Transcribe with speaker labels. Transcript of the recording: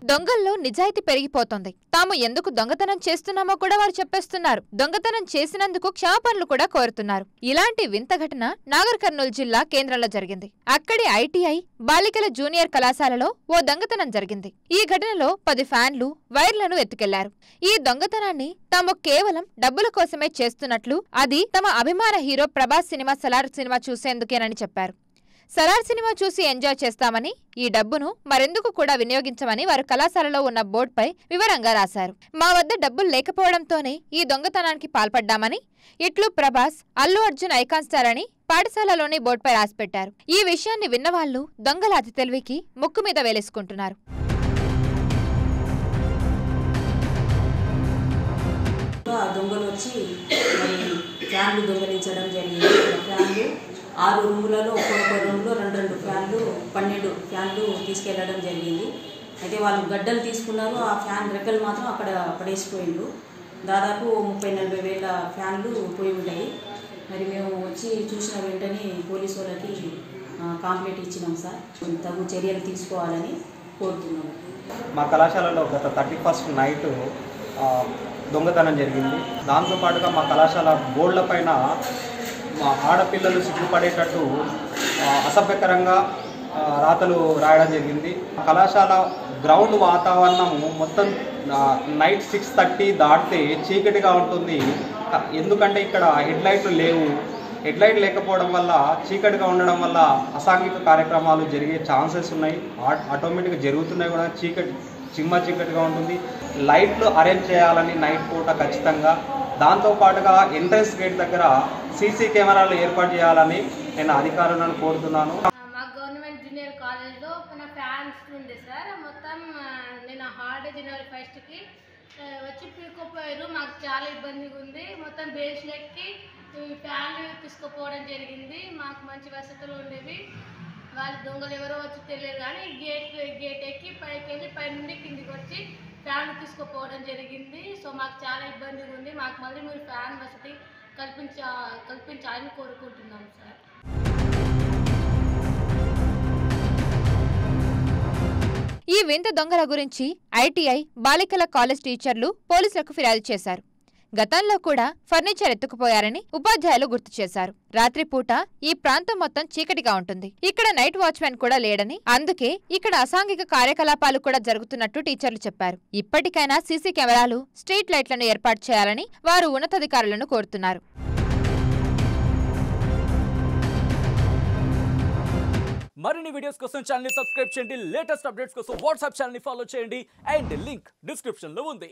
Speaker 1: దొంగల్లో నిజాయితీ పెరిగిపోతోంది తాము ఎందుకు దొంగతనం చేస్తున్నామో కూడా వారు చెప్పేస్తున్నారు దొంగతనం చేసినందుకు క్షమాపణలు కూడా కోరుతున్నారు ఇలాంటి వింత ఘటన నాగర్ కర్నూలు జిల్లా కేంద్రంలో జరిగింది అక్కడి ఐటీఐ బాలికల జూనియర్ కళాశాలలో ఓ దొంగతనం జరిగింది ఈ ఘటనలో పది ఫ్యాన్లు వైర్లను ఎత్తుకెళ్లారు ఈ దొంగతనాన్ని తాము కేవలం డబ్బుల కోసమే చేస్తున్నట్లు అది తమ అభిమాన hero Prabhas cinema Salaar cinema చూసేందుకేనని చెప్పారు సలార్ సినిమా చూసి ఎంజాయ్ చేస్తామని ఈ డబ్బును మరెందుకు కూడా వినియోగించమని వారు కళాశాలలో ఉన్న బోర్డుపై వివరంగా రాశారు మా వద్ద డబ్బులు లేకపోవడంతోనే ఈ దొంగతనానికి పాల్పడ్డామని ఇట్లు ప్రభాస్ అల్లు అర్జున్ ఐకాన్ స్టార్ అని పాఠశాలలోని బోర్డుపై రాసిపెట్టారు ఈ విషయాన్ని విన్నవాళ్లు దొంగల అతి తెలివికి ముక్కు మీద వేలేసుకుంటున్నారు
Speaker 2: ఆ దొంగలు వచ్చి మరి ఫ్యాన్లు దొంగలించడం జరిగింది ఇక్కడ ఫ్యాన్లు ఆరు రూములలో ఒక్కొక్క రూమ్లో రెండు రెండు ఫ్యాన్లు పన్నెండు ఫ్యాన్లు తీసుకెళ్ళడం జరిగింది అయితే వాళ్ళు గడ్డలు తీసుకున్నారు ఆ ఫ్యాన్ రెక్కలు మాత్రం అక్కడ పడేసిపోయిండ్రు దాదాపు ముప్పై నలభై వేల ఫ్యాన్లు పోయి ఉంటాయి మరి మేము వచ్చి చూసిన వెంటనే పోలీసు వాళ్ళకి ఆ, కాంప్లైంట్ ఇచ్చినాం సార్ తగు చర్యలు తీసుకోవాలని కోరుతున్నాము
Speaker 3: మా కళాశాలలో గత థర్టీ ఫస్ట్ నైట్ దొంగతనం జరిగింది దాంతోపాటుగా మా కళాశాల బోర్డుల పైన మా ఆడపిల్లలు సిగ్గుపడేటట్టు ఆ, అసభ్యకరంగా ఆ, రాతలు రాయడం జరిగింది కళాశాల గ్రౌండ్ వాతావరణం మొత్తం ఆ, నైట్ సిక్స్ థర్టీ దాటితే చీకటిగా ఉంటుంది క- ఎందుకంటే ఇక్కడ హెడ్ లైట్లు లేవు హెడ్ లైట్ లేకపోవడం వల్ల చీకటిగా ఉండడం వల్ల అసాంఘిక కార్యక్రమాలు జరిగే ఛాన్సెస్ ఉన్నాయి ఆ- ఆటోమేటిక్గా జరుగుతున్నాయి కూడా చీకటి చిమ్మ చీకటిగా ఉంటుంది లైట్లు అరేంజ్ చేయాలని నైట్ పూట ఖచ్చితంగా దాంతోపాటుగా ఎంట్రన్స్ గేట్ దగ్గర సీసీ కెమెరాలు ఏర్పాటు చేయాలని నేను అధికారులను కోరుతున్నాను
Speaker 4: మా గవర్నమెంట్ జూనియర్ కాలేజ్లో మన ఫ్యాన్స్ ఉండే సార్ మొత్తం ఆ, నేను హాలిడే జనవరి ఫస్ట్కి వచ్చి పీక్కుపోయారు మాకు చాలా ఇబ్బందిగా ఉంది మొత్తం బేస్లెక్కి ఫ్యాన్లు తీసుకుపోవడం జరిగింది మాకు మంచి వసతులు ఉండేవి వాళ్ళు దొంగలు ఎవరో వచ్చి తెలియదు కానీ గేట్ గేట్ ఎక్కి పైకి వెళ్ళి పై నుండి కిందికి వచ్చి ఫ్యాన్లు తీసుకుపోవడం జరిగింది సో మాకు చాలా ఇబ్బందిగా ఉంది మాకు మళ్ళీ మీరు ఫ్యాన్ వసతి కల్పించా కల్పించాలని కోరుకుంటున్నాం సార్
Speaker 1: ఈ వింత దొంగల గురించి ఐటీఐ బాలికల కాలేజ్ టీచర్లు పోలీసులకు ఫిర్యాదు చేశారు గతంలో కూడా ఫర్నిచర్ ఎత్తుకుపోయారని ఉపాధ్యాయులు గుర్తు చేశారు రాత్రిపూట ఈ ప్రాంతం మొత్తం చీకటిగా ఉంటుంది ఇక్కడ నైట్ వాచ్మెన్ కూడా లేడని అందుకే ఇక్కడ అసాంఘిక కార్యకలాపాలు కూడా జరుగుతున్నట్టు టీచర్లు చెప్పారు ఇప్పటికైనా సీసీ కెమెరాలు స్ట్రీట్ లైట్లను ఏర్పాటు చేయాలని వారు ఉన్నతాధికారులను కోరుతున్నారు
Speaker 5: మరిన్ని వీడియోస్ కోసం ఛానల్ సబ్స్క్రైబ్ చేయండి లేటెస్ట్ అప్డేట్స్ కోసం వాట్సాప్ ఛానల్ ఫాలో చేయండి అండ్ లింక్ డిస్క్రిప్షన్ లో ఉంది